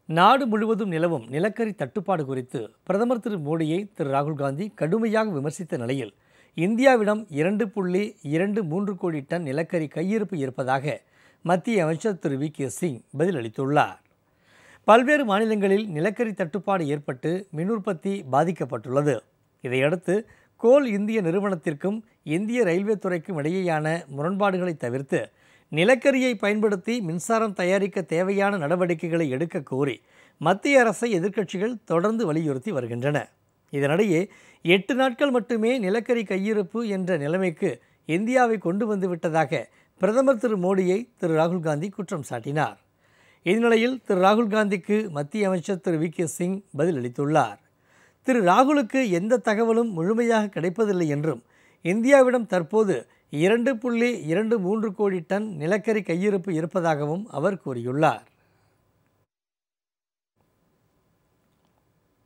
நாடு முழுவதும் நிலவும் நிலக்கரி தட்டுப்பாடு குறித்து பிரதமர் திரு மோடியை திரு ராகுல் காந்தி கடுமையாக விமர்சித்த நிலையில் இந்தியாவிடம் இரண்டு புள்ளி இரண்டு மூன்று கோடி டன் நிலக்கரி கையிருப்பு இருப்பதாக மத்திய அமைச்சர் திரு வி கே சிங் பதிலளித்துள்ளார் பல்வேறு மாநிலங்களில் நிலக்கரி தட்டுப்பாடு ஏற்பட்டு மின் உற்பத்தி பாதிக்கப்பட்டுள்ளது இதையடுத்து கோல் இந்திய நிறுவனத்திற்கும் இந்திய ரயில்வே துறைக்கும் இடையேயான முரண்பாடுகளை தவிர்த்து நிலக்கரியை பயன்படுத்தி மின்சாரம் தயாரிக்க தேவையான நடவடிக்கைகளை எடுக்க கோரி மத்திய அரசை எதிர்க்கட்சிகள் தொடர்ந்து வலியுறுத்தி வருகின்றன இதனிடையே எட்டு நாட்கள் மட்டுமே நிலக்கரி கையிருப்பு என்ற நிலைமைக்கு இந்தியாவை கொண்டு வந்து விட்டதாக பிரதமர் திரு மோடியை திரு ராகுல் காந்தி குற்றம் சாட்டினார் இந்நிலையில் திரு ராகுல் காந்திக்கு மத்திய அமைச்சர் திரு வி கே சிங் பதிலளித்துள்ளார் திரு ராகுலுக்கு எந்த தகவலும் முழுமையாக கிடைப்பதில்லை என்றும் இந்தியாவிடம் தற்போது இரண்டு புள்ளி இரண்டு மூன்று கோடி டன் நிலக்கரி கையிருப்பு இருப்பதாகவும் அவர் கூறியுள்ளார்